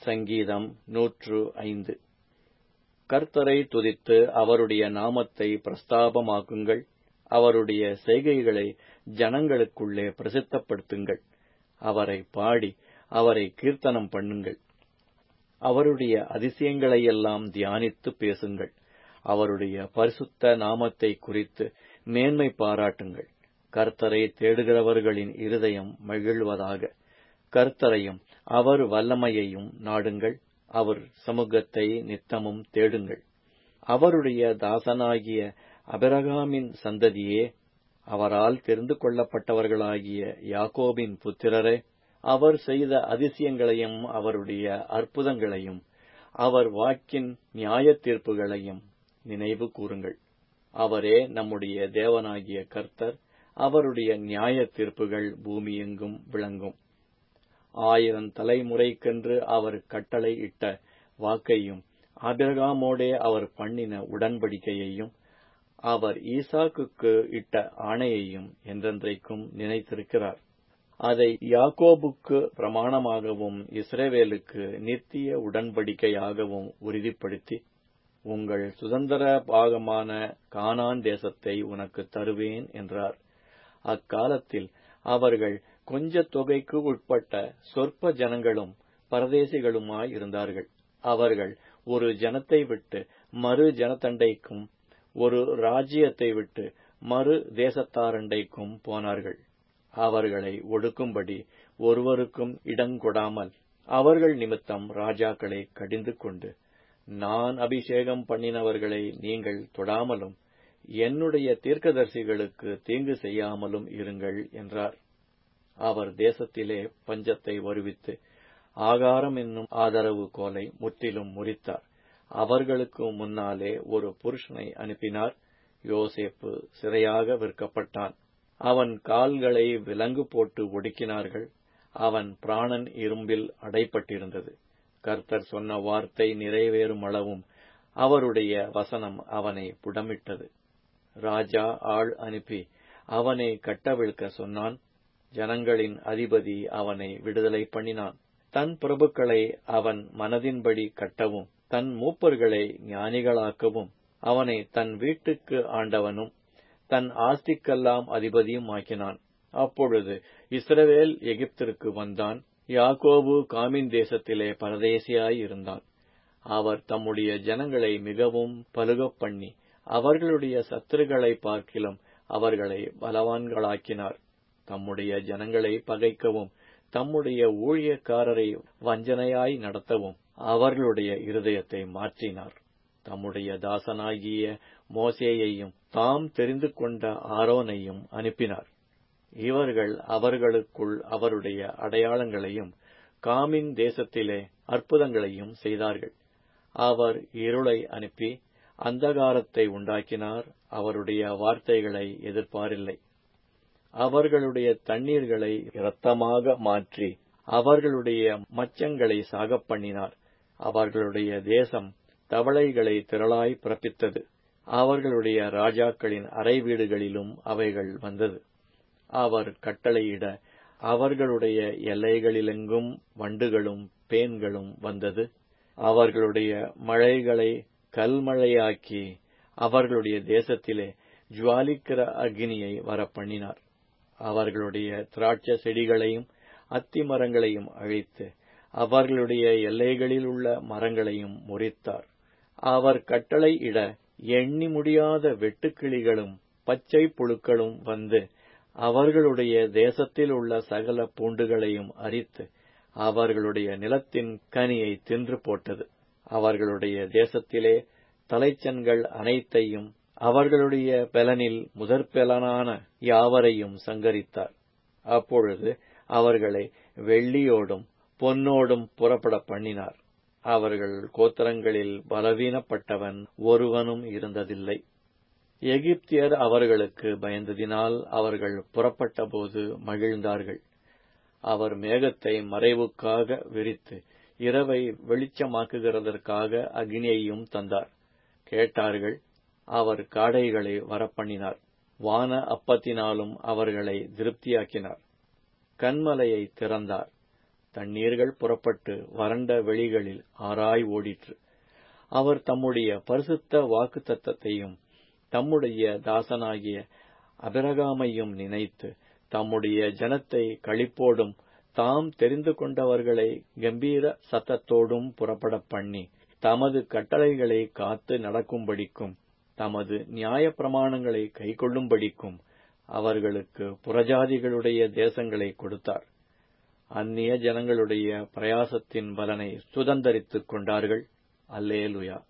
சங்கீதம் நூற்று ஐந்து கர்த்தரை துதித்து அவருடைய நாமத்தை பிரஸ்தாபமாக்குங்கள் அவருடைய செய்கைகளை ஜனங்களுக்குள்ளே பிரசித்தப்படுத்துங்கள் அவரை பாடி அவரை கீர்த்தனம் பண்ணுங்கள் அவருடைய அதிசயங்களையெல்லாம் தியானித்து பேசுங்கள் அவருடைய பரிசுத்த நாமத்தை குறித்து மேன்மை பாராட்டுங்கள் கர்த்தரை தேடுகிறவர்களின் இருதயம் மகிழ்வதாக கர்த்தரையும் அவர் வல்லமையையும் நாடுங்கள் அவர் சமூகத்தை நித்தமும் தேடுங்கள் அவருடைய தாசனாகிய அபிரகாமின் சந்ததியே அவரால் தெரிந்து கொள்ளப்பட்டவர்களாகிய யாக்கோபின் புத்திரரே அவர் செய்த அதிசயங்களையும் அவருடைய அற்புதங்களையும் அவர் வாக்கின் நியாய தீர்ப்புகளையும் நினைவு கூறுங்கள் அவரே நம்முடைய தேவனாகிய கர்த்தர் அவருடைய நியாய தீர்ப்புகள் பூமியெங்கும் விளங்கும் ஆயிரம் தலைமுறைக்கென்று அவர் கட்டளை இட்ட வாக்கையும் ஆபிரகாமோடே அவர் பண்ணின உடன்படிக்கையையும் அவர் ஈசாக்குக்கு இட்ட ஆணையையும் என்றென்றைக்கும் நினைத்திருக்கிறார் அதை யாக்கோபுக்கு பிரமாணமாகவும் இஸ்ரேவேலுக்கு நித்திய உடன்படிக்கையாகவும் உறுதிப்படுத்தி உங்கள் சுதந்திர பாகமான கானான் தேசத்தை உனக்கு தருவேன் என்றார் அக்காலத்தில் அவர்கள் கொஞ்ச தொகைக்கு உட்பட்ட சொற்ப ஜனங்களும் பரதேசிகளுமாய் இருந்தார்கள் அவர்கள் ஒரு ஜனத்தை விட்டு மறு ஜனத்தண்டைக்கும் ஒரு ராஜ்யத்தை விட்டு மறு தேசத்தாரண்டைக்கும் போனார்கள் அவர்களை ஒடுக்கும்படி ஒருவருக்கும் இடங்கொடாமல் அவர்கள் நிமித்தம் ராஜாக்களை கடிந்து கொண்டு நான் அபிஷேகம் பண்ணினவர்களை நீங்கள் தொடாமலும் என்னுடைய தீர்க்கதரிசிகளுக்கு தீங்கு செய்யாமலும் இருங்கள் என்றார் அவர் தேசத்திலே பஞ்சத்தை வருவித்து ஆகாரம் என்னும் ஆதரவு கோலை முற்றிலும் முறித்தார் அவர்களுக்கு முன்னாலே ஒரு புருஷனை அனுப்பினார் யோசேப்பு சிறையாக விற்கப்பட்டான் அவன் கால்களை விலங்கு போட்டு ஒடுக்கினார்கள் அவன் பிராணன் இரும்பில் அடைப்பட்டிருந்தது கர்த்தர் சொன்ன வார்த்தை நிறைவேறும் அளவும் அவருடைய வசனம் அவனை புடமிட்டது ராஜா ஆள் அனுப்பி அவனை கட்டவிழ்க்க சொன்னான் ஜனங்களின் அதிபதி அவனை விடுதலை பண்ணினான் தன் பிரபுக்களை அவன் மனதின்படி கட்டவும் தன் மூப்பர்களை ஞானிகளாக்கவும் அவனை தன் வீட்டுக்கு ஆண்டவனும் தன் ஆஸ்திக்கெல்லாம் அதிபதியும் ஆக்கினான் அப்பொழுது இஸ்ரவேல் எகிப்திற்கு வந்தான் யாக்கோபு காமின் தேசத்திலே பரதேசியாய் இருந்தான் அவர் தம்முடைய ஜனங்களை மிகவும் பலுகப் பண்ணி அவர்களுடைய சத்துருகளை பார்க்கிலும் அவர்களை பலவான்களாக்கினார் தம்முடைய ஜனங்களை பகைக்கவும் தம்முடைய ஊழியக்காரரை வஞ்சனையாய் நடத்தவும் அவர்களுடைய இருதயத்தை மாற்றினார் தம்முடைய தாசனாகிய மோசேயையும் தாம் தெரிந்து கொண்ட ஆரோனையும் அனுப்பினார் இவர்கள் அவர்களுக்குள் அவருடைய அடையாளங்களையும் காமின் தேசத்திலே அற்புதங்களையும் செய்தார்கள் அவர் இருளை அனுப்பி அந்தகாரத்தை உண்டாக்கினார் அவருடைய வார்த்தைகளை எதிர்ப்பாரில்லை அவர்களுடைய தண்ணீர்களை இரத்தமாக மாற்றி அவர்களுடைய மச்சங்களை சாகப் பண்ணினார் அவர்களுடைய தேசம் தவளைகளை திரளாய் பிறப்பித்தது அவர்களுடைய ராஜாக்களின் அறை வீடுகளிலும் அவைகள் வந்தது அவர் கட்டளையிட அவர்களுடைய எல்லைகளிலெங்கும் வண்டுகளும் பேன்களும் வந்தது அவர்களுடைய மழைகளை கல்மழையாக்கி அவர்களுடைய தேசத்திலே ஜுவாலிக்கிற அக்னியை வரப்பண்ணினார் அவர்களுடைய திராட்சை செடிகளையும் அத்தி மரங்களையும் அழித்து அவர்களுடைய எல்லைகளில் உள்ள மரங்களையும் முறித்தார் அவர் கட்டளை இட எண்ணி முடியாத வெட்டுக்கிளிகளும் பச்சை புழுக்களும் வந்து அவர்களுடைய தேசத்தில் உள்ள சகல பூண்டுகளையும் அரித்து அவர்களுடைய நிலத்தின் கனியை தின்று போட்டது அவர்களுடைய தேசத்திலே தலைச்சன்கள் அனைத்தையும் அவர்களுடைய பலனில் முதற்பலனான யாவரையும் சங்கரித்தார் அப்பொழுது அவர்களை வெள்ளியோடும் பொன்னோடும் புறப்பட பண்ணினார் அவர்கள் கோத்திரங்களில் பலவீனப்பட்டவன் ஒருவனும் இருந்ததில்லை எகிப்தியர் அவர்களுக்கு பயந்ததினால் அவர்கள் புறப்பட்டபோது மகிழ்ந்தார்கள் அவர் மேகத்தை மறைவுக்காக விரித்து இரவை வெளிச்சமாக்குகிறதற்காக அக்னியையும் தந்தார் கேட்டார்கள் அவர் காடைகளை வரப்பண்ணினார் வான அப்பத்தினாலும் அவர்களை திருப்தியாக்கினார் கண்மலையை திறந்தார் தண்ணீர்கள் புறப்பட்டு வறண்ட வெளிகளில் ஆராய் ஓடிற்று அவர் தம்முடைய பரிசுத்த வாக்குத்தத்தத்தையும் தம்முடைய தாசனாகிய அபிரகாமையும் நினைத்து தம்முடைய ஜனத்தை களிப்போடும் தாம் தெரிந்து கொண்டவர்களை கம்பீர சத்தத்தோடும் புறப்படப் பண்ணி தமது கட்டளைகளை காத்து நடக்கும்படிக்கும் தமது நியாய பிரமாணங்களை கைக்கொள்ளும்படிக்கும் அவர்களுக்கு புறஜாதிகளுடைய தேசங்களை கொடுத்தார் அந்நிய ஜனங்களுடைய பிரயாசத்தின் பலனை சுதந்தரித்துக் கொண்டார்கள் அல்லேலுயா